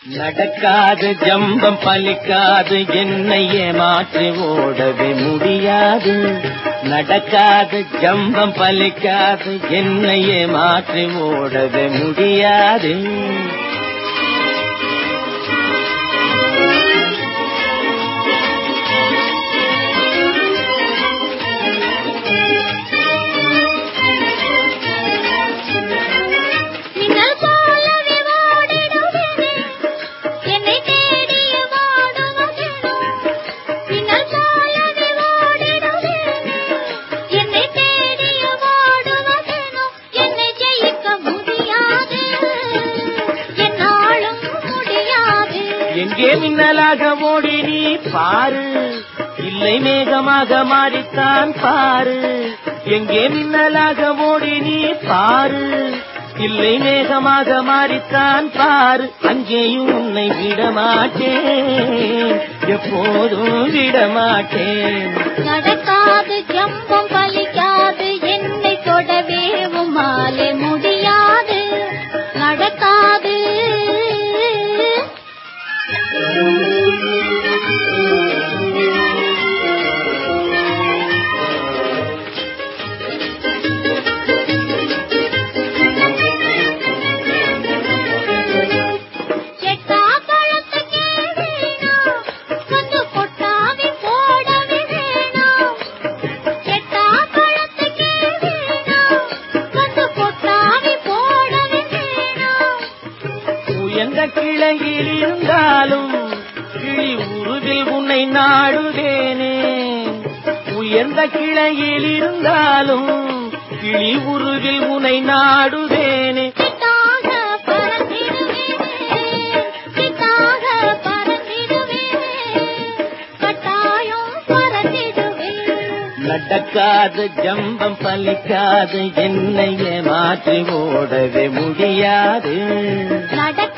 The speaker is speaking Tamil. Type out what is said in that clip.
நடக்காது ஜம்பம் பலிக்காது என்னை ஏமாற்றி ஓடவே முடியாது நடக்காது ஜம்பம் பலிக்காது என்னை ஏமாற்றி ஓடவே முடியாது மின்னல் போலவே ஓடிடுவேனே, என்னை தேடிய வாடுவதேனோ. மின்னல் போலவே ஓடிடுவேனே, என்னை தேடிய வாடுவதேனோ. என்னை ஜெயிக்க முடியாது, என்னாலும் முடியாது. எங்கே மின்னலாக ஓடி நீ பாரு இல்லை மேகமாக மாறித்தான் பாரு எங்கே மின்னலாக ஓடி நீ பாரு இல்லை மேகமாக மாறித்தான் பாரு அங்கேயும் உன்னை விடமாட்டேன் எப்போதும் விடமாட்டேன் நடக்காது ஜம்பம் பலிக்காது என்னை தொடவே உம்மாலே முடியாது நடக்காது எட்டா பழத்துக்கே வேணாம் வந்து கொட்டாவி போடவே வேணாம் எட்டா பழத்துக்கே வேணாம் வந்து கொட்டாவி போடவே வேணாம் உயர்ந்த கிளையில் இருந்தாலும் கிளி உருவில் உன்னை நாடுவேனே உயர்ந்த கிளையில் இருந்தாலும் கிளி உருவில் உன்னை நாடுவேனே சித்தாக பறந்திடுவேனே சித்தாக பறந்திடுவேனே கட்டாயம் பறந்திடுவேன் நடக்காது ஜம்பம் பலிக்காது என்னை ஏமாற்றி ஓடவே முடியாது நடக்க